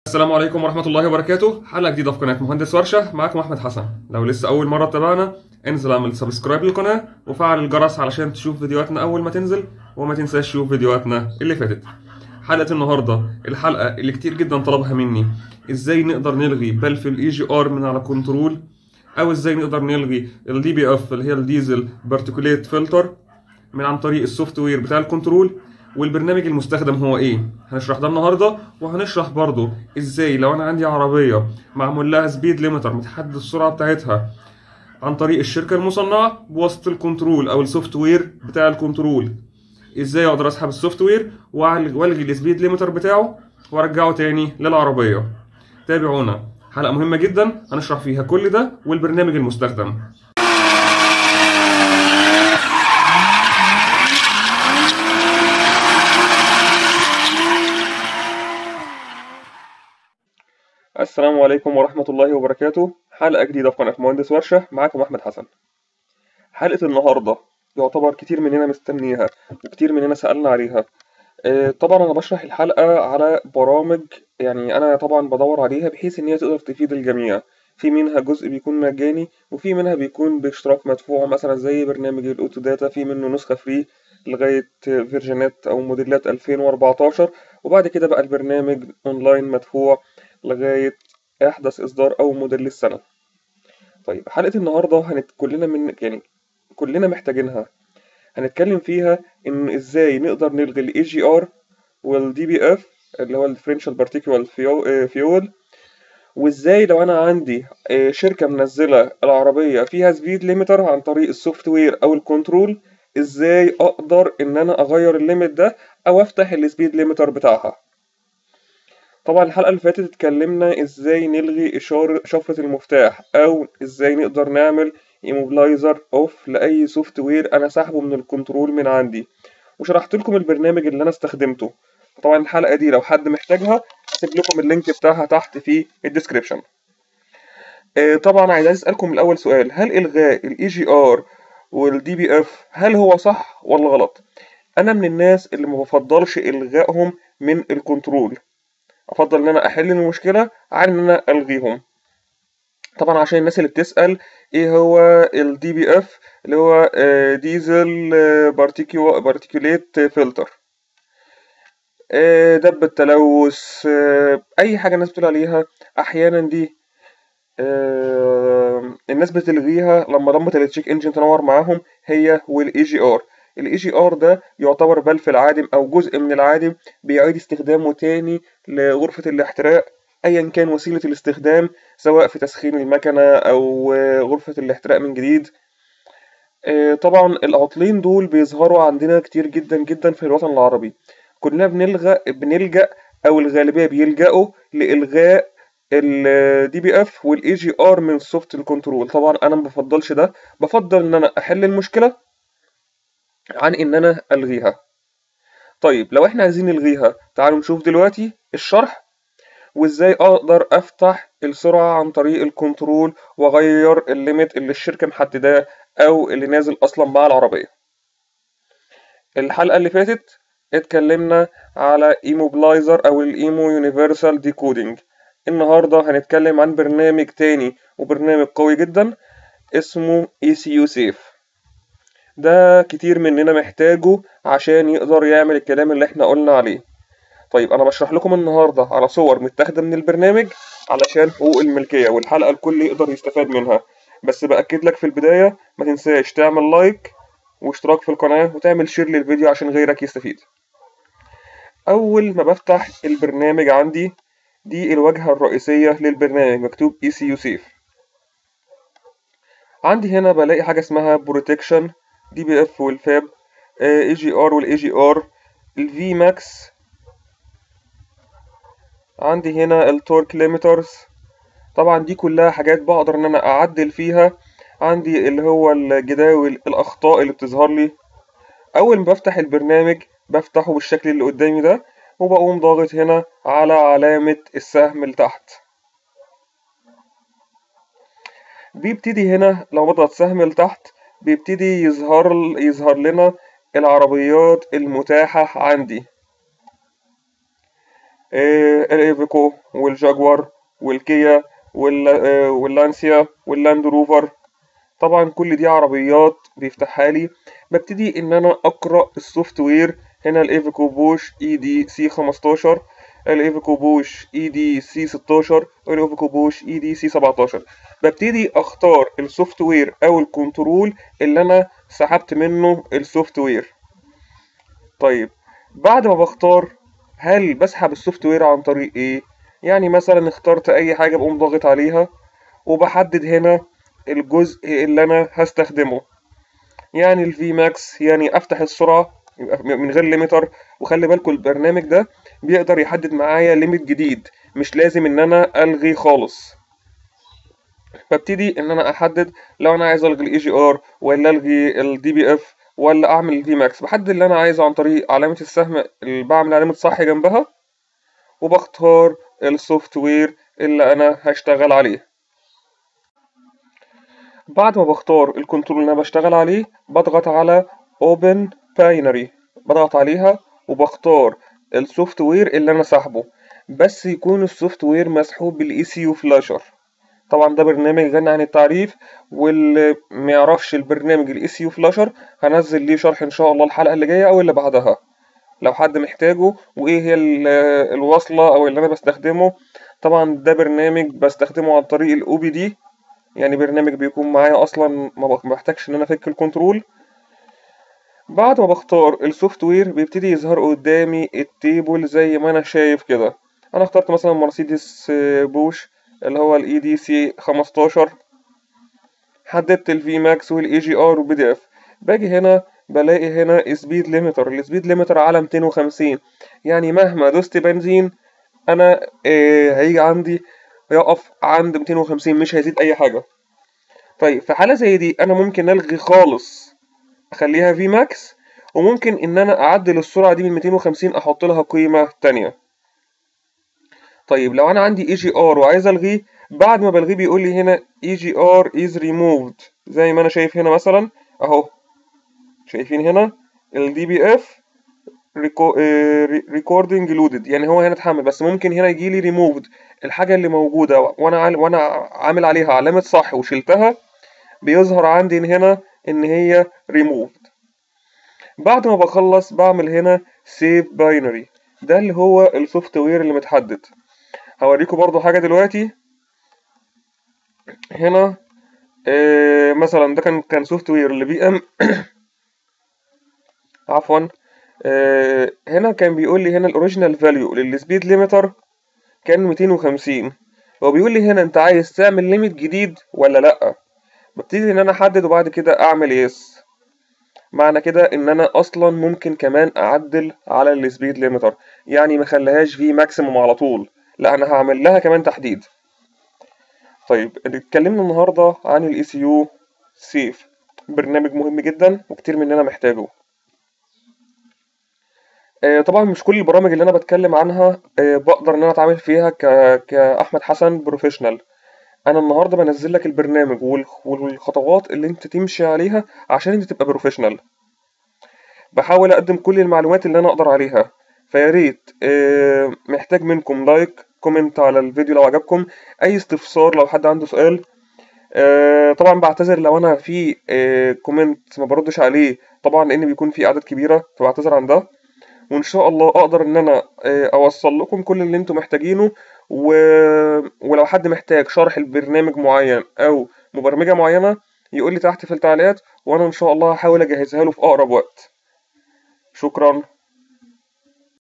السلام عليكم ورحمة الله وبركاته حلقة جديدة في قناة مهندس ورشة معاكم أحمد حسن لو لسه أول مرة تتابعنا انزل اعمل سبسكرايب للقناة وفعل الجرس علشان تشوف فيديوهاتنا أول ما تنزل وما تنساش تشوف فيديوهاتنا اللي فاتت حلقة النهاردة الحلقة اللي كتير جدا طلبها مني ازاي نقدر نلغي بلف الاي جي ار من على كنترول او ازاي نقدر نلغي الدي بي اف اللي هي الديزل بارتيكوليت فلتر من عن طريق السوفت وير بتاع الكنترول والبرنامج المستخدم هو ايه هنشرح ده النهارده وهنشرح برضو ازاي لو انا عندي عربيه معمول لها سبيد ليميتر متحدد السرعه بتاعتها عن طريق الشركه المصنعه بواسطه الكنترول او السوفت وير بتاع الكنترول ازاي اقدر اسحب السوفت وير والغي السبيد ليميتر بتاعه وارجعه تاني للعربيه تابعونا حلقه مهمه جدا هنشرح فيها كل ده والبرنامج المستخدم السلام عليكم ورحمة الله وبركاته حلقة جديدة في قناة مهندس ورشة معاكم أحمد حسن حلقة النهاردة يعتبر كتير مننا مستنيها وكتير مننا سألنا عليها آه، طبعا أنا بشرح الحلقة على برامج يعني أنا طبعا بدور عليها بحيث إن هي تقدر تفيد الجميع في منها جزء بيكون مجاني وفي منها بيكون باشتراك مدفوع مثلا زي برنامج الأوتو داتا في منه نسخة فري لغاية فيرجنات أو موديلات 2014 وبعد كده بقى البرنامج أونلاين مدفوع لغاية أحدث إصدار أو موديل السنة. طيب حلقة النهاردة هنت كلنا من يعني كلنا محتاجينها هنتكلم فيها إن إزاي نقدر نلغي ال AGR وال DBF اللي هو ال Differential Particular Fuel وإزاي لو أنا عندي شركة منزلة العربية فيها سبيد ليميتر عن طريق السوفت وير أو الكنترول إزاي أقدر إن أنا أغير الليميت ده أو أفتح السبيد ليميتر بتاعها. طبعا الحلقة اللي فاتت اتكلمنا ازاي نلغي اشارة شفرة المفتاح او ازاي نقدر نعمل ايموبلايزر اوف لاي سوفت وير انا ساحبه من الكنترول من عندي وشرحت لكم البرنامج اللي انا استخدمته طبعا الحلقة دي لو حد محتاجها هسيب لكم اللينك بتاعها تحت في الديسكريبشن طبعا عايز اسالكم الاول سؤال هل الغاء الاي جي ار والدي بي اف هل هو صح ولا غلط انا من الناس اللي ما بفضلش الغائهم من الكنترول افضل ان انا احل المشكله عن ان انا الغيهم طبعا عشان الناس اللي بتسال ايه هو الدي بي اف اللي هو ديزل بارتيكوليت فلتر دب التلوث اي حاجه الناس بتقول عليها احيانا دي الناس بتلغيها لما لمبه التشيك انجن تنور معاهم هي والاي جي ار الاي جي ار ده يعتبر بلف العادم او جزء من العادم بيعيد استخدامه تاني لغرفة الاحتراق ايا كان وسيلة الاستخدام سواء في تسخين المكنة او غرفة الاحتراق من جديد طبعا العطلين دول بيظهروا عندنا كتير جدا جدا في الوطن العربي كلنا بنلغى بنلجأ او الغالبية بيلجأوا لإلغاء الدي بي اف والاي جي ار من السوفت الكنترول طبعا انا ما بفضلش ده بفضل ان انا احل المشكله عن ان انا الغيها طيب لو احنا عايزين نلغيها تعالوا نشوف دلوقتي الشرح وازاي اقدر افتح السرعة عن طريق الكنترول واغير الليميت اللي الشركة محدداه او اللي نازل اصلا مع العربية الحلقة اللي فاتت اتكلمنا على ايموبلايزر او الايمو يونيفرسال ديكودينج النهاردة هنتكلم عن برنامج تاني وبرنامج قوي جدا اسمه ECU Safe ده كتير مننا محتاجه عشان يقدر يعمل الكلام اللي احنا قلنا عليه طيب انا بشرح لكم النهارده على صور متاخده من البرنامج علشان حقوق الملكيه والحلقه الكل يقدر يستفاد منها بس باكد لك في البدايه ما تنساش تعمل لايك واشتراك في القناه وتعمل شير للفيديو عشان غيرك يستفيد اول ما بفتح البرنامج عندي دي الواجهه الرئيسيه للبرنامج مكتوب ECU Safe عندي هنا بلاقي حاجه اسمها بروتكشن دي بي اف والفاب اي جي ار والاي جي ار الفي ماكس عندي هنا التورك ليميترز طبعا دي كلها حاجات بقدر ان انا اعدل فيها عندي اللي هو الجداول الاخطاء اللي بتظهر لي اول ما بفتح البرنامج بفتحه بالشكل اللي قدامي ده وبقوم ضاغط هنا على علامة السهم اللي تحت بيبتدي هنا لو بضغط سهم لتحت بيبتدي يظهر يظهر لنا العربيات المتاحة عندي الايفيكو والجاguار والكيا واللانسيا واللاند روفر طبعا كل دي عربيات بيفتحها لي ببتدي ان انا اقرا السوفت وير هنا الايفيكو بوش اي دي سي 15 الايفيكو بوش اي دي سي 16 والايفيكو بوش اي دي سي 17 ببتدي اختار السوفت وير او الكنترول اللي انا سحبت منه السوفت وير طيب بعد ما بختار هل بسحب السوفت وير عن طريق ايه يعني مثلا اخترت اي حاجه بقوم ضاغط عليها وبحدد هنا الجزء اللي انا هستخدمه يعني الفي ماكس يعني افتح السرعه من غير ليميتر وخلي بالكم البرنامج ده بيقدر يحدد معايا ليميت جديد مش لازم ان انا الغي خالص ببتدي ان انا احدد لو انا عايز الغي الاي جي ار ولا الغي الدي بي اف ولا اعمل الفي ماكس بحدد اللي انا عايزه عن طريق علامه السهم اللي بعمل علامه صح جنبها وبختار السوفت وير اللي انا هشتغل عليه بعد ما بختار الكنترول اللي انا بشتغل عليه بضغط على open binary بضغط عليها وبختار السوفت وير اللي انا ساحبه بس يكون السوفت وير مسحوب بالاي سي يو فلاشر طبعا ده برنامج غني عن التعريف واللي ما يعرفش البرنامج الاي سي يو فلاشر هنزل ليه شرح ان شاء الله الحلقه اللي جايه او اللي بعدها لو حد محتاجه وايه هي الوصله او اللي انا بستخدمه طبعا ده برنامج بستخدمه عن طريق الاو بي دي يعني برنامج بيكون معايا اصلا ما بحتاجش ان انا افك الكنترول بعد ما بختار السوفت وير بيبتدي يظهر قدامي التيبل زي ما انا شايف كده انا اخترت مثلا مرسيدس بوش اللي هو الاي دي سي 15 حددت الفي ماكس والاي جي ار والبي دي اف باجي هنا بلاقي هنا سبيد ليميتر السبيد ليميتر على 250 يعني مهما دوست بنزين انا آه هيجي عندي يقف عند 250 مش هيزيد اي حاجه طيب في حاله زي دي انا ممكن الغي خالص اخليها في ماكس وممكن ان انا اعدل السرعه دي من 250 احط لها قيمه تانية طيب لو انا عندي اي جي ار وعايز الغيه بعد ما بلغيه بيقول لي هنا اي جي ار از ريموفد زي ما انا شايف هنا مثلا اهو شايفين هنا الدي بي اف ريكوردنج لودد يعني هو هنا اتحمل بس ممكن هنا يجي لي ريموفد الحاجه اللي موجوده وانا عال وانا عامل عليها علامه صح وشلتها بيظهر عندي هنا ان هي ريموفد بعد ما بخلص بعمل هنا سيف باينري ده اللي هو السوفت وير اللي متحدد هوريكم برضو حاجه دلوقتي هنا آه مثلا ده كان كان سوفت وير لبي ام عفوا آه هنا كان بيقول لي هنا الاوريجينال فاليو للسبيد ليميتر كان 250 هو بيقول لي هنا انت عايز تعمل ليميت جديد ولا لا ببتدي ان انا احدد وبعد كده اعمل يس معنى كده ان انا اصلا ممكن كمان اعدل على السبيد ليميتر يعني ما خليهاش في ماكسيموم على طول لا انا هعمل لها كمان تحديد طيب اتكلمنا النهارده عن الاي سي يو سيف برنامج مهم جدا وكتير مننا محتاجه آه طبعا مش كل البرامج اللي انا بتكلم عنها آه بقدر ان انا اتعامل فيها ك... كاحمد حسن بروفيشنال انا النهارده بنزل لك البرنامج والخطوات اللي انت تمشي عليها عشان انت تبقى بروفيشنال بحاول اقدم كل المعلومات اللي انا اقدر عليها فيا ريت آه محتاج منكم لايك كومنت على الفيديو لو عجبكم اي استفسار لو حد عنده سؤال آه طبعا بعتذر لو انا في آه كومنت ما بردش عليه طبعا لان بيكون في اعداد كبيره فبعتذر عن ده وان شاء الله اقدر ان انا اوصل لكم كل اللي انتم محتاجينه و... ولو حد محتاج شرح البرنامج معين او مبرمجه معينه يقول لي تحت في التعليقات وانا ان شاء الله هحاول اجهزها له في اقرب وقت شكرا